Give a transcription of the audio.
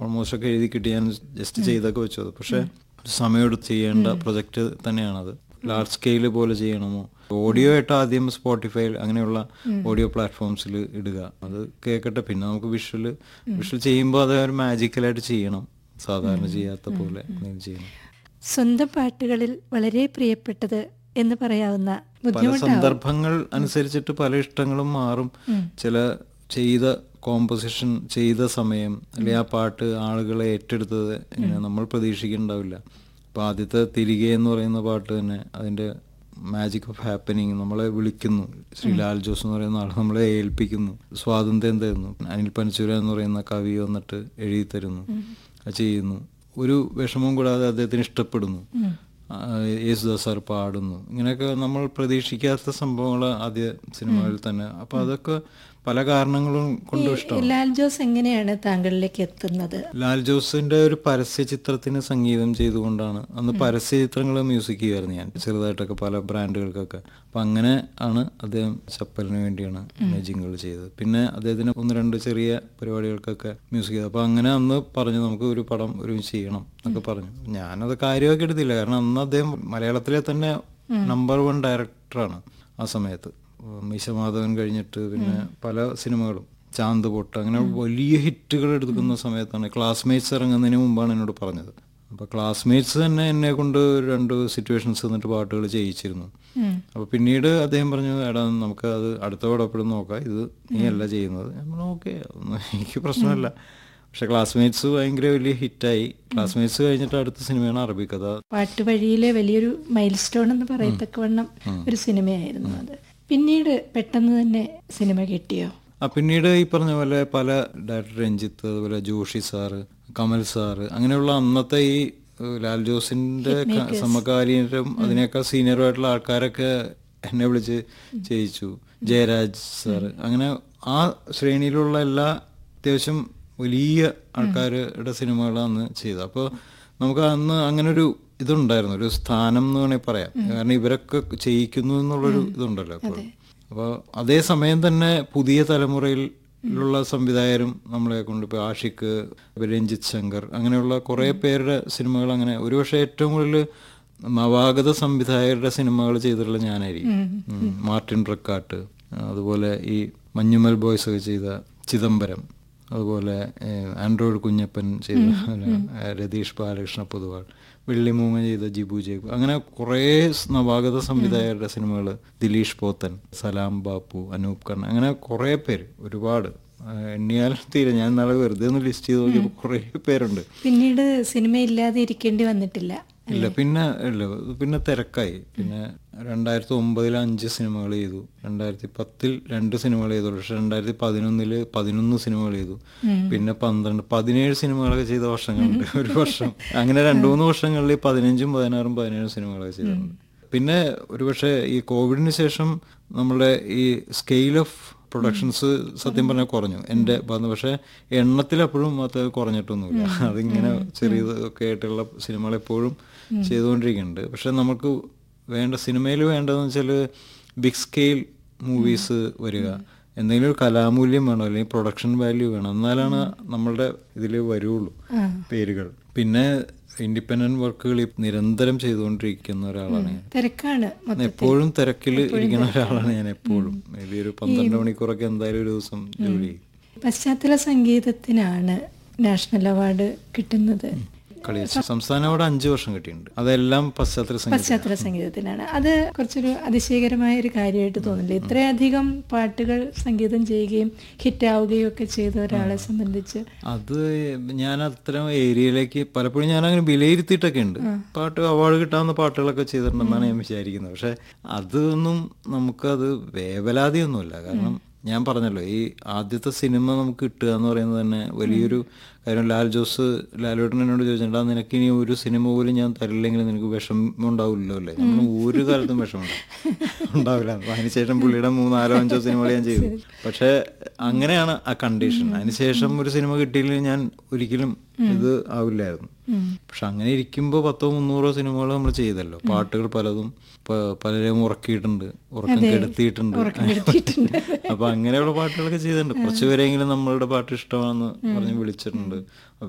Almost ഒക്കെ എഴുതി കിട്ടി ഞാൻ ജസ്റ്റ് ചെയ്തൊക്കെ വെച്ചു അത് പക്ഷെ സമയമെടുത്ത് ചെയ്യേണ്ട പ്രൊജക്റ്റ് തന്നെയാണത് ലാർജ് സ്കെയിൽ പോലെ ചെയ്യണമോ ഓഡിയോ ആയിട്ട് ആദ്യം സ്പോട്ടിഫൈ അങ്ങനെയുള്ള ഓഡിയോ പ്ലാറ്റ്ഫോംസിൽ ഇടുക അത് കേൾക്കട്ടെ പിന്നെ നമുക്ക് വിഷ്വൽ വിഷ്വൽ ചെയ്യുമ്പോൾ അത് ഒരു മാജിക്കലായിട്ട് ചെയ്യണം സാധാരണ ചെയ്യാത്ത പോലെ എന്തെങ്കിലും ചെയ്യണം സ്വന്തം പാട്ടുകളിൽ വളരെ പ്രിയപ്പെട്ടത് എന്ന് പറയാവുന്ന പല ബുദ്ധിമുട്ടാവും സന്ദർഭങ്ങൾ അനുസരിച്ചിട്ട് പല ഇഷ്ടങ്ങളും മാറും ചില ചെയ്ത കോമ്പോസിഷൻ ചെയ്ത സമയം അല്ലെങ്കിൽ ആ പാട്ട് ആളുകളെ ഏറ്റെടുത്തത് ഇങ്ങനെ നമ്മൾ പ്രതീക്ഷിക്കുന്നുണ്ടാവില്ല ഇപ്പൊ ആദ്യത്തെ തിരികെ എന്ന് പറയുന്ന പാട്ട് തന്നെ അതിന്റെ മാജിക് ഓഫ് ഹാപ്പനിങ് നമ്മളെ വിളിക്കുന്നു ശ്രീ ലാൽ ജോസ് എന്ന് പറയുന്ന ആൾ നമ്മളെ ഏൽപ്പിക്കുന്നു സ്വാതന്ത്ര്യം തരുന്നു അനിൽ പനച്ചൂര എന്ന് പറയുന്ന കവി വന്നിട്ട് എഴുതി തരുന്നു അത് ചെയ്യുന്നു ഒരു വിഷമവും കൂടാതെ അദ്ദേഹത്തിന് ഇഷ്ടപ്പെടുന്നു ആ, യേശുദാസ് സാർ പാടുന്നു ഇങ്ങനെയൊക്കെ നമ്മൾ പ്രതീക്ഷിക്കാത്ത സംഭവങ്ങൾ ആദ്യ സിനിമകളിൽ തന്നെ അപ്പൊ അതൊക്കെ പല കാരണങ്ങളും കൊണ്ടും ഇഷ്ടമാണ് ലാൽ ജോസ് എങ്ങനെയാണ് താങ്കളിലേക്ക് എത്തുന്നത് ലാൽ ജോസിന്റെ ഒരു പരസ്യ ചിത്രത്തിന് സംഗീതം ചെയ്തുകൊണ്ടാണ് അന്ന് പരസ്യ ചിത്രങ്ങൾ മ്യൂസിക് ചെയ്യുമായിരുന്നു ഞാൻ ചെറുതായിട്ടൊക്കെ പല ബ്രാൻഡുകൾക്കൊക്കെ അപ്പൊ അങ്ങനെ ആണ് അദ്ദേഹം ചപ്പലിന് വേണ്ടിയാണ് ജിങ്ങൾ ചെയ്തത് പിന്നെ അദ്ദേഹത്തിന് ഒന്ന് രണ്ട് ചെറിയ പരിപാടികൾക്കൊക്കെ മ്യൂസിക് ചെയ്തു അപ്പൊ അങ്ങനെ അന്ന് പറഞ്ഞു നമുക്ക് ഒരു പടം ഒരുമിച്ച് ചെയ്യണം എന്നൊക്കെ പറഞ്ഞു ഞാനത് കാര്യമാക്കി എടുത്തില്ല കാരണം അന്ന് അദ്ദേഹം മലയാളത്തിലെ തന്നെ നമ്പർ വൺ ഡയറക്ടറാണ് ആ സമയത്ത് മീശമാധവൻ കഴിഞ്ഞിട്ട് പിന്നെ പല സിനിമകളും ചാന്ത് പൊട്ട് അങ്ങനെ വലിയ ഹിറ്റുകൾ എടുക്കുന്ന സമയത്താണ് ക്ലാസ്മേറ്റ്സ് ഇറങ്ങുന്നതിന് മുമ്പാണ് എന്നോട് പറഞ്ഞത് അപ്പോൾ ക്ലാസ്മേറ്റ്സ് തന്നെ എന്നെ കൊണ്ട് രണ്ട് സിറ്റുവേഷൻസ് എന്നിട്ട് പാട്ടുകൾ ചെയ്യിച്ചിരുന്നു അപ്പോൾ പിന്നീട് അദ്ദേഹം പറഞ്ഞു എടാ നമുക്ക് അത് അടുത്ത പടപ്പെടും നോക്കാം ഇത് നീ അല്ല ചെയ്യുന്നത് ഞാൻ പറഞ്ഞു ഓക്കെ എനിക്ക് പ്രശ്നമല്ല പക്ഷെ ക്ലാസ്മേറ്റ്സ് ഭയങ്കര വലിയ ഹിറ്റായി ക്ലാസ്മേറ്റ്സ് കഴിഞ്ഞിട്ട് അടുത്ത സിനിമയാണ് അറബിക്കഥ പാട്ട് വഴിയിലെ വലിയൊരു മൈൽ സ്റ്റോൺ എന്ന് പറയത്തക്കവണ്ണം ഒരു സിനിമയായിരുന്നു അത് പിന്നീട് പെട്ടെന്ന് തന്നെ സിനിമ കിട്ടിയോ ആ പിന്നീട് ഈ പറഞ്ഞ പോലെ പല ഡയറക്ടർ രഞ്ജിത്ത് അതുപോലെ ജോഷി സാറ് കമൽ സാറ് അങ്ങനെയുള്ള അന്നത്തെ ഈ ഏഹ്, ലാൽ ജോസിന്റെ ക- സമകാലീനരും അതിനേക്കാൾ സീനിയറും ആയിട്ടുള്ള ആൾക്കാരൊക്കെ എന്നെ വിളിച്ച് ചെയ്യിച്ചു ജയരാജ് സാറ് അങ്ങനെ ആ ശ്രേണിയിലുള്ള എല്ലാ അത്യാവശ്യം വലിയ ആൾക്കാരുടെ സിനിമകളാണ് അന്ന് ചെയ്തത് അപ്പോൾ നമുക്ക് അന്ന് അങ്ങനെ ഒരു ഇതുണ്ടായിരുന്നു ഒരു സ്ഥാനം എന്ന് വേണമെങ്കിൽ പറയാം കാരണം ഇവരൊക്കെ ചെയ്യിക്കുന്നു എന്നുള്ളൊരു ഇതുണ്ടല്ലോ അപ്പോൾ അപ്പോൾ അതേ സമയം തന്നെ പുതിയ തലമുറയിലുള്ള സംവിധായകരും നമ്മളെ കൊണ്ട് ഇപ്പോൾ ആഷിഖ് ഇപ്പൊ രഞ്ജിത്ത് ശങ്കർ അങ്ങനെയുള്ള കുറേ പേരുടെ സിനിമകൾ അങ്ങനെ ഒരുപക്ഷെ ഏറ്റവും കൂടുതൽ നവാഗത സംവിധായകരുടെ സിനിമകൾ ചെയ്തിട്ടുള്ള ഞാനായിരിക്കും ഉം. മാർട്ടിൻ റക്കാട്ട് അതുപോലെ ഈ മഞ്ഞുമൽ ബോയ്സ് ഒക്കെ ചെയ്ത ചിദംബരം അതുപോലെ ഏഹ്, ആൻഡ്രോയിഡ് കുഞ്ഞപ്പൻ ചെയ്ത ഏഹ്, രതീഷ് ബാലകൃഷ്ണ പൊതുവാൾ വെള്ളിമൂങ്ങ ചെയ്ത ജിബു ജേബ് അങ്ങനെ കുറേ സ് നവാഗത സംവിധായകരുടെ സിനിമകൾ ദിലീഷ് പോത്തൻ സലാം ബാപ്പു അനൂപ് കണ്ണ അങ്ങനെ കുറേ പേര് ഒരുപാട് ആ, എണ്ണിയാൽ തീരെ ഞാൻ നാളെ വെറുതെ ഒന്ന് ലിസ്റ്റ് ചെയ്ത് നോക്കിയപ്പോൾ കുറേ പേരുണ്ട് പിന്നീട് സിനിമ ഇല്ലാതെ ഇരിക്കേണ്ടി വന്നിട്ടില്ല ഇല്ല പിന്നെ ഇല്ല പിന്നെ തിരക്കായി പിന്നെ രണ്ടായിരത്തി ഒമ്പതിൽ അഞ്ച് സിനിമകൾ ചെയ്തു രണ്ടായിരത്തി പത്തിൽ രണ്ട് സിനിമകൾ ചെയ്തു പക്ഷെ രണ്ടായിരത്തി പതിനൊന്നില് പതിനൊന്ന് സിനിമകൾ ചെയ്തു പിന്നെ പന്ത്രണ്ട് പതിനേഴ് സിനിമകളൊക്കെ ചെയ്ത വർഷങ്ങളുണ്ട് ഒരു വർഷം അങ്ങനെ രണ്ടു മൂന്ന് വർഷങ്ങളിൽ പതിനഞ്ചും പതിനാറും പതിനേഴും സിനിമകളൊക്കെ ചെയ്തിട്ടുണ്ട് പിന്നെ ഒരുപക്ഷെ ഈ കോവിഡിന് ശേഷം നമ്മുടെ ഈ സ്കെയിൽ ഓഫ് പ്രൊഡക്ഷൻസ് സത്യം പറഞ്ഞാൽ കുറഞ്ഞു എൻ്റെ ഭാഗത്ത് പക്ഷേ എണ്ണത്തിൽ അപ്പോഴും അത് കുറഞ്ഞിട്ടൊന്നുമില്ല അതിങ്ങനെ ചെറിയതൊക്കെ ആയിട്ടുള്ള സിനിമകൾ എപ്പോഴും ചെയ്തുകൊണ്ടിരിക്കുന്നുണ്ട് പക്ഷെ നമുക്ക് വേണ്ട സിനിമയിൽ വേണ്ടതെന്ന് വെച്ചാൽ ബിഗ് സ്കെയിൽ മൂവീസ് വരിക എന്തെങ്കിലും ഒരു കലാമൂല്യം വേണം അല്ലെങ്കിൽ പ്രൊഡക്ഷൻ വാല്യൂ വേണം എന്നാലാണ് നമ്മളുടെ ഇതിൽ വരുള്ളൂ പേരുകൾ പിന്നെ ഇൻഡിപെൻഡന്റ് വർക്കുകൾ നിരന്തരം ചെയ്തുകൊണ്ടിരിക്കുന്ന ഒരാളാണ് ഞാൻ തിരക്കാണ് മൊത്തം എപ്പോഴും തിരക്കിൽ ഇരിക്കുന്ന ഒരാളാണ് ഞാൻ എപ്പോഴും മേ ബി ഒരു പന്ത്രണ്ട് മണിക്കൂറൊക്കെ എന്തായാലും ഒരു ദിവസം ജോലി ചെയ്യും പശ്ചാത്തല സംഗീതത്തിനാണ് നാഷണൽ അവാർഡ് കിട്ടുന്നത് കളിച്ച സംസ്ഥാന അവാർഡ് അഞ്ചു വർഷം കിട്ടിയിട്ടുണ്ട് അതെല്ലാം പശ്ചാത്തല സംഗീതം പശ്ചാത്തല സംഗീതത്തിനാണ് അത് കുറച്ചൊരു അതിശയകരമായ ഒരു കാര്യമായിട്ട് തോന്നില്ല ഇത്രയധികം പാട്ടുകൾ സംഗീതം ചെയ്യുകയും ഹിറ്റാവുകയും ഒക്കെ ചെയ്ത ഒരാളെ സംബന്ധിച്ച് അത് ഞാൻ അത്തരം ഏരിയയിലേക്ക് പലപ്പോഴും ഞാൻ അങ്ങനെ വിലയിരുത്തിയിട്ടൊക്കെ ഉണ്ട് പാട്ട് അവാർഡ് കിട്ടാവുന്ന പാട്ടുകളൊക്കെ ചെയ്തിട്ടുണ്ടെന്നാണ് ഞാൻ വിചാരിക്കുന്നത് പക്ഷെ അതൊന്നും നമുക്കത് വേവലാതിയൊന്നുമില്ല കാരണം ഞാൻ പറഞ്ഞല്ലോ ഈ ആദ്യത്തെ സിനിമ നമുക്ക് കിട്ടുക എന്ന് പറയുന്നത് തന്നെ വലിയൊരു കാര്യം ലാൽ ജോസ് ലാലോട്ടൻ എന്നോട് ചോദിച്ചിട്ടുണ്ട് "ആ, നിനക്ക് ഇനി ഒരു സിനിമ പോലും ഞാൻ തരില്ലെങ്കിൽ നിനക്ക് വിഷമം ഉണ്ടാവില്ലല്ലോ അല്ലേ നമ്മൾ ഒരു കാലത്തും വിഷമം ഉണ്ടാവില്ല അപ്പൊ അതിനുശേഷം പുള്ളിയുടെ മൂന്നാലോ അഞ്ചോ സിനിമകൾ ഞാൻ ചെയ്തു പക്ഷെ അങ്ങനെയാണ് ആ കണ്ടീഷൻ അതിനുശേഷം ഒരു സിനിമ കിട്ടിയില്ലെങ്കിൽ ഞാൻ ഒരിക്കലും ഇത് ആവില്ലായിരുന്നു പക്ഷെ അങ്ങനെ ഇരിക്കുമ്പോൾ പത്തോ മുന്നൂറോ സിനിമകൾ നമ്മൾ ചെയ്തല്ലോ പാട്ടുകൾ പലതും പ- പലരെയും ഉറക്കിയിട്ടുണ്ട് ഉറക്കം കെടുത്തിയിട്ടുണ്ട് അപ്പൊ അങ്ങനെയുള്ള പാട്ടുകളൊക്കെ ചെയ്തിട്ടുണ്ട് കുറച്ച് പേരെങ്കിലും നമ്മളുടെ പാട്ട് ഇഷ്ടമാണെന്ന് പറഞ്ഞ് വിളിച്ചിട്ടുണ്ട് അപ്പൊ